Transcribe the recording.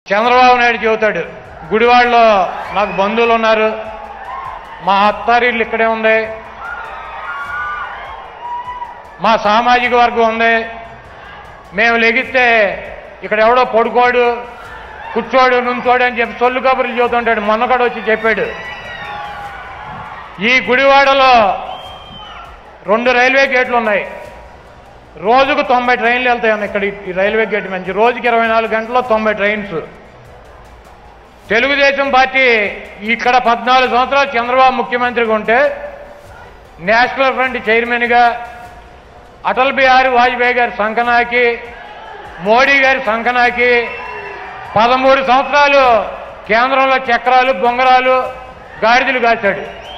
చంద్రబాబు నాయుడు చెబుతాడు గుడివాడలో నాకు బంధువులు ఉన్నారు మా అత్తారిల్లు ఇక్కడే ఉంది మా సామాజిక వర్గం ఉంది మేము లెగిస్తే ఇక్కడ ఎవడో పడుకోడు కూర్చోడు నుంచోడు అని చెప్పి సొల్లు కబుర్లు చెబుతుంటాడు మొన్న కూడా వచ్చి చెప్పాడు ఈ గుడివాడలో రెండు రైల్వే గేట్లు ఉన్నాయి రోజుకు తొంభై ట్రైన్లు వెళ్తాయి ఇక్కడ ఈ- ఈ రైల్వే గేట్ నుంచి రోజుకి ఇరవై నాలుగు గంటల్లో తొంభై ట్రైన్స్ తెలుగుదేశం పార్టీ ఇక్కడ పద్నాలుగు సంవత్సరాలు చంద్రబాబు ముఖ్యమంత్రిగా ఉంటే నేషనల్ ఫ్రంట్ చైర్మన్గా అటల్ బిహారీ వాజ్పేయి గారి సంకనాకి మోడీ గారి సంకనాకి పదమూడు సంవత్సరాలు కేంద్రంలో చక్రాలు బొంగరాలు గాడిదలు కాశాడు